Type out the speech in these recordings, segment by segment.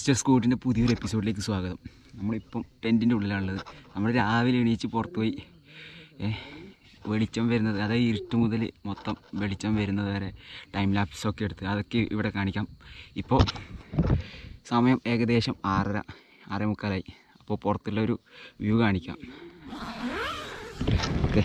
Mister സ്കൂട്ടിൻ്റെ പുതിയൊരു എപ്പിസോഡിലേക്ക് സ്വാഗതം നമ്മളിപ്പം ടെൻറ്റിൻ്റെ ഉള്ളിലാണുള്ളത് നമ്മൾ രാവിലെ എണീച്ച് പുറത്ത് പോയി ഏ, വെളിച്ചം വരുന്നത് അതായത് ഇരുട്ട് മുതൽ മൊത്തം വെളിച്ചം വരുന്നത് വരെ ടൈം ലാപ്സൊക്കെ എടുത്ത് അതൊക്കെ ഇവിടെ കാണിക്കാം ഇപ്പോൾ സമയം ഏകദേശം ആറര ആറേ മുക്കാലായി അപ്പോൾ പുറത്തുള്ള ഒരു വ്യൂ കാണിക്കാം ഓക്കെ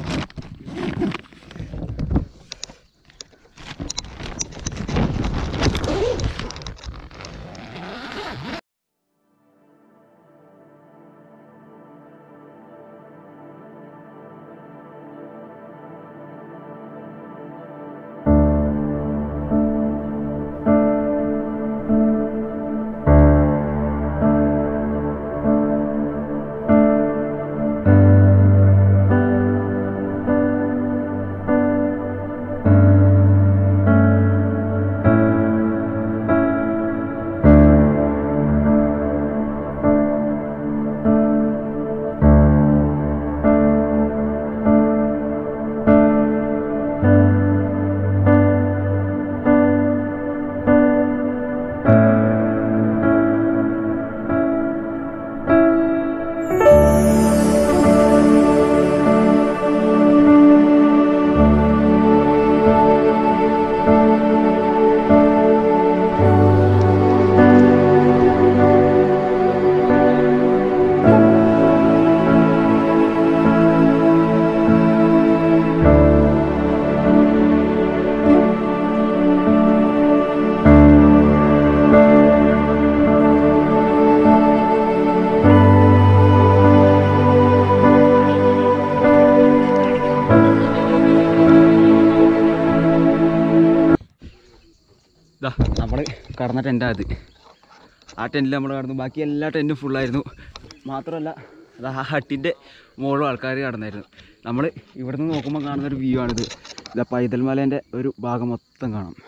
ഇതാ നമ്മൾ കടന്ന ടെൻറ്റാ അത് ആ ടെൻറ്റിൽ നമ്മൾ കടന്നു ബാക്കി എല്ലാ ടെൻറ്റും ഫുള്ളായിരുന്നു മാത്രമല്ല അത് ആ ഹട്ടിൻ്റെ മുകളിലും ആൾക്കാർ കടന്നായിരുന്നു നമ്മൾ ഇവിടെ നിന്ന് നോക്കുമ്പോൾ കാണുന്ന ഒരു വ്യൂ ആണിത് ഇതാ പൈതൽ മലേൻ്റെ ഒരു ഭാഗം മൊത്തം കാണാം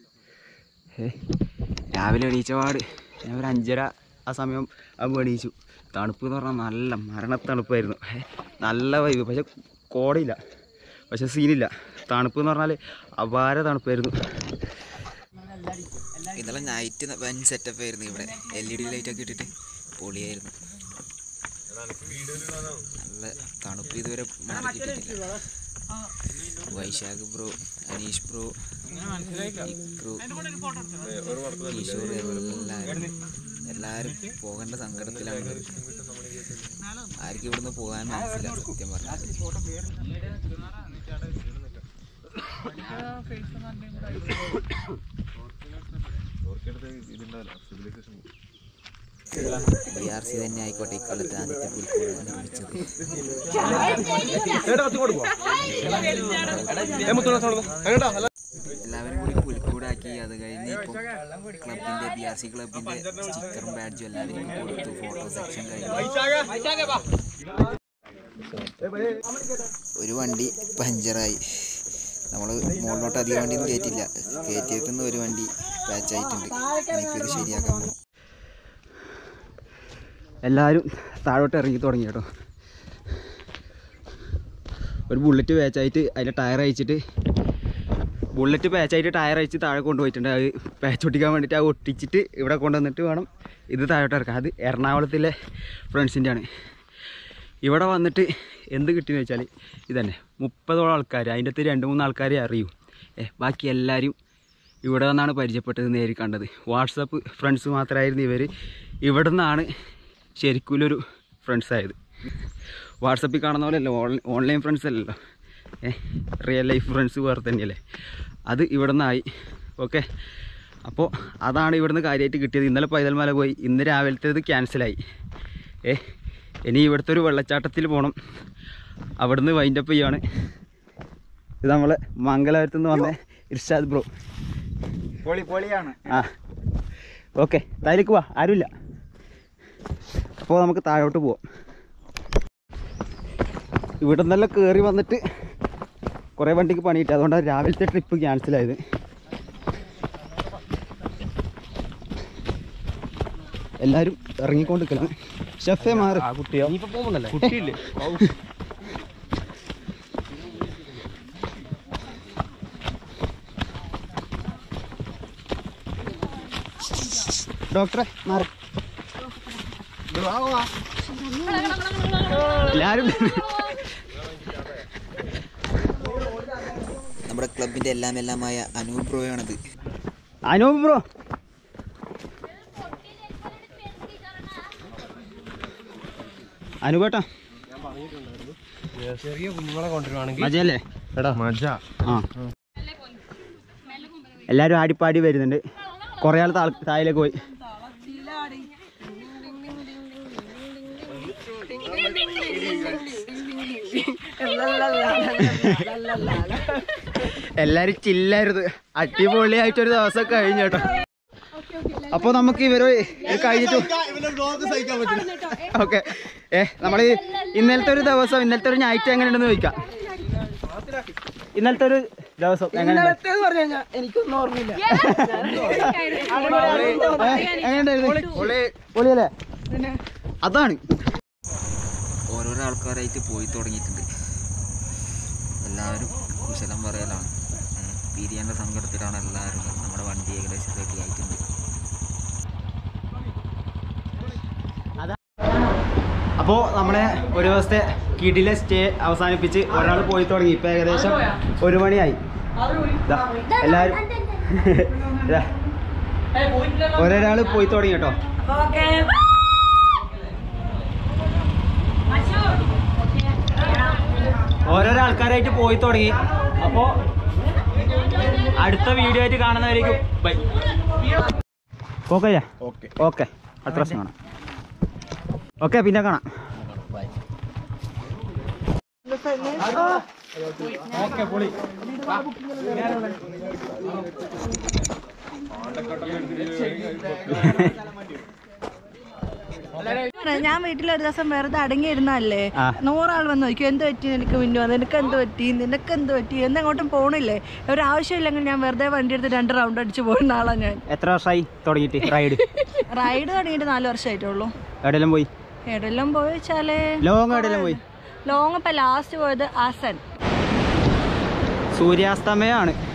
ഏ രാവിലെ എണീച്ചപാട് ഞാൻ ഒരു അഞ്ചര ആ സമയം ആകുമ്പോൾ എണീച്ചു തണുപ്പ് എന്ന് പറഞ്ഞാൽ നല്ല മരണത്തണുപ്പായിരുന്നു ഏ, നല്ല വൈബ് പക്ഷെ കോടയില്ല പക്ഷെ സീനില്ല തണുപ്പ് എന്ന് പറഞ്ഞാൽ അപാര തണുപ്പായിരുന്നു ഇന്നലെ നൈറ്റ് വൻ സെറ്റപ്പ് ആയിരുന്നു ഇവിടെ എൽ ഇ ഡി ലൈറ്റ് ഒക്കെ ഇട്ടിട്ട് പൊളിയായിരുന്നു നല്ല തണുപ്പ് ഇതുവരെ മാറി കിട്ടിയിട്ടില്ല വൈശാഖ് ബ്രോ അനീഷ് ബ്രോ ഇക്രു, കിഷോർ എല്ലാവരും എല്ലാവരും പോകേണ്ട സങ്കടത്തിലാണ് ആർക്കും ഇവിടുന്ന് പോകാൻ മനസ്സില്ല സത്യം പറഞ്ഞാൽ ബി ആർ സി തന്നെ ആയിക്കോട്ടെ ഇക്കൊല്ലത്തെ ആദ്യത്തെ പുൽക്കൂട് നിർമ്മിച്ചത് എല്ലാവരും കൂടി പുൽക്കൂടാക്കി അത് കഴിഞ്ഞ് ഇപ്പം ക്ലബിന്റെ ബി ആർ സി ക്ലബിന്റെ സ്റ്റിക്കറും ബാഡ്ജും എല്ലാവരും കൊടുത്തു ഫോട്ടോ സെക്ഷൻ കഴിഞ്ഞു ഒരു വണ്ടി പഞ്ചറായി നമ്മൾ മുകളിലോട്ട് അധികം വണ്ടിയൊന്നും കയറ്റില്ല കയറ്റിയെത്തുന്ന ഒരു വണ്ടി പാച്ചായിട്ടുണ്ട് ഇനിയിപ്പോൾ ഇത് ശരിയാക്കാൻ പോകണം എല്ലാവരും താഴോട്ട് ഇറങ്ങി തുടങ്ങി കേട്ടോ ഒരു ബുള്ളറ്റ് പാച്ചായിട്ട് അതിൻ്റെ ടയർ അയച്ചിട്ട് ബുള്ളറ്റ് പാച്ചായിട്ട് ടയർ അയച്ച് താഴെ കൊണ്ടുപോയിട്ടുണ്ട് അത് പാച്ച് ഒട്ടിക്കാൻ വേണ്ടിയിട്ട് അത് ഒട്ടിച്ചിട്ട് ഇവിടെ കൊണ്ടുവന്നിട്ട് വേണം ഇത് താഴോട്ട് ഇറക്കാം അത് എറണാകുളത്തിലെ ഫ്രണ്ട്സിൻ്റെ ആണ് ഇവിടെ വന്നിട്ട് എന്ത് കിട്ടിയെന്ന് വെച്ചാൽ ഇതന്നെ മുപ്പതോളം ആൾക്കാർ അതിൻ്റെ അകത്ത് രണ്ട് മൂന്ന് ആൾക്കാരെ അറിയൂ ഏ ബാക്കി എല്ലാവരും ഇവിടെ നിന്നാണ് പരിചയപ്പെട്ടത് നേരി കണ്ടത് വാട്സപ്പ് ഫ്രണ്ട്സ് മാത്രമായിരുന്നു ഇവർ ഇവിടെ നിന്നാണ് ശരിക്കും ഫ്രണ്ട്സ് ആയത് വാട്സപ്പിൽ കാണുന്ന പോലെ അല്ല ഓൺലൈൻ ഫ്രണ്ട്സ് അല്ലല്ലോ ഏ റിയൽ ലൈഫ് ഫ്രണ്ട്സ് വേറെ തന്നെയല്ലേ അത് ഇവിടെ നിന്നായി ഓക്കെ അപ്പോൾ അതാണ് ഇവിടുന്ന് കാര്യമായിട്ട് കിട്ടിയത് ഇന്നലെ പൈതൽമല പോയി ഇന്ന് രാവിലത്തേത് ക്യാൻസലായി ഏ ഇനി ഇവിടുത്തെ ഒരു വെള്ളച്ചാട്ടത്തിൽ പോകണം അവിടുന്ന് വൈൻഡപ്പ് ചെയ്യാണ് ഇത് നമ്മളെ മംഗലാപുരത്ത് നിന്ന് വന്ന ഇർഷാദ് ബ്രോ പൊളി പൊളിയാണ് ആ ഓക്കെ താഴേക്ക് വാ ആരുമില്ല അപ്പോൾ നമുക്ക് താഴോട്ട് പോവാം ഇവിടെ നിന്നെല്ലാം കയറി വന്നിട്ട് കുറേ വണ്ടിക്ക് പണിയിട്ട് അതുകൊണ്ടാണ് രാവിലത്തെ ട്രിപ്പ് ക്യാൻസലായത് എല്ലാവരും ഇറങ്ങിക്കൊണ്ടിരിക്കണം ഷെഫേ മാറി കുട്ടിയോ കുട്ടിയില്ലേ ഡോക്ടറെ മാറി എല്ലാരും നമ്മുടെ ക്ലബിൻ്റെ എല്ലാം എല്ലാമായ അനൂപ് ബ്രോയാണത് അനൂപ് ബ്രോ അനുപേട്ടാ ചെറിയ കുഞ്ഞുങ്ങളെ കൊണ്ടുവരുവാണെങ്കിൽ മജയല്ലേ എടാ മജ ആ എല്ലാരും ആടിപ്പാടി വരുന്നുണ്ട് കുറെ ആൾ താ- താഴേക്ക് പോയി എല്ലാരും ചില്ലായിരുന്നു അടിപൊളിയായിട്ടൊരു ദിവസം കഴിഞ്ഞു കേട്ടോ അപ്പൊ നമുക്ക് ഇവര് ഇത് കഴിഞ്ഞിട്ട് ഓക്കെ ഏ നമ്മള് ഇന്നലത്തെ ഒരു ദിവസം ഇന്നലത്തെ ഒരു നൈറ്റ് എങ്ങനെയുണ്ടെന്ന് ചോദിക്കാം ഇന്നലത്തെ ഒരു ദിവസം എങ്ങനെയുണ്ട് എനിക്കൊന്നും ഓർമ്മയില്ല എങ്ങനെയുണ്ടായിരുന്നു പൊളിയല്ലേ അതാണ് ഓരോരോ ആൾക്കാരായിട്ട് പോയി തുടങ്ങിയിട്ടുണ്ട് എല്ലാവരും കുശലം പറയലാണ് ഏ, പിരിയേണ്ട സങ്കടത്തിലാണ് എല്ലാവരും ഉള്ളത്. നമ്മുടെ വണ്ടി ഏകദേശം റെഡി ആയിട്ടുണ്ട് അപ്പോൾ നമ്മുടെ ഒരു ദിവസത്തെ കിടിലെ സ്റ്റേ അവസാനിപ്പിച്ച് ഒരാൾ പോയി തുടങ്ങി ഇപ്പൊ ഏകദേശം ഒരു മണിയായി ദാ, എല്ലാരും ദാ, ഒരാള് പോയി തുടങ്ങി കേട്ടോ ഓരോരോ ആൾക്കാരായിട്ട് പോയി തുടങ്ങി അപ്പോ അടുത്ത വീഡിയോ ആയിട്ട് കാണുന്നവരേക്കും ബൈ ഓക്കെ ഓക്കെ ഓക്കെ അടുത്ത പ്രാവശ്യം കാണാം ഓക്കെ പിന്നെ കാണാം ഞാൻ വീട്ടിൽ ഒരു ദിവസം വെറുതെ അടങ്ങിയിരുന്നല്ലേ ആ. നൂറാൾ വന്ന് നോക്കും എന്ത് പറ്റി നിനക്ക് മിന്നു നിനക്ക് എന്ത് പറ്റി നിനക്ക് എന്ത് പറ്റി എന്നെങ്ങോട്ടും പോണില്ലേ ഒരാവശ്യമില്ലെങ്കിൽ ഞാൻ വെറുതെ വണ്ടി എടുത്ത് രണ്ട് റൗണ്ട് അടിച്ച് പോകുന്ന ആളാ ഞാൻ എത്ര വർഷമായി തുടങ്ങിയിട്ട് റൈഡ് റൈഡ് തുടങ്ങിയിട്ട് നാല് വർഷമായിട്ടുള്ളൂ എവിടെയെല്ലാം പോയി എവിടെല്ലാം പോയി വെച്ചാല് ലോങ് എവിടെയെല്ലാം പോയി ലോങ് ഇപ്പൊ ലാസ്റ്റ് പോയത് ആസൻ സൂര്യാസ്തമയമാണ്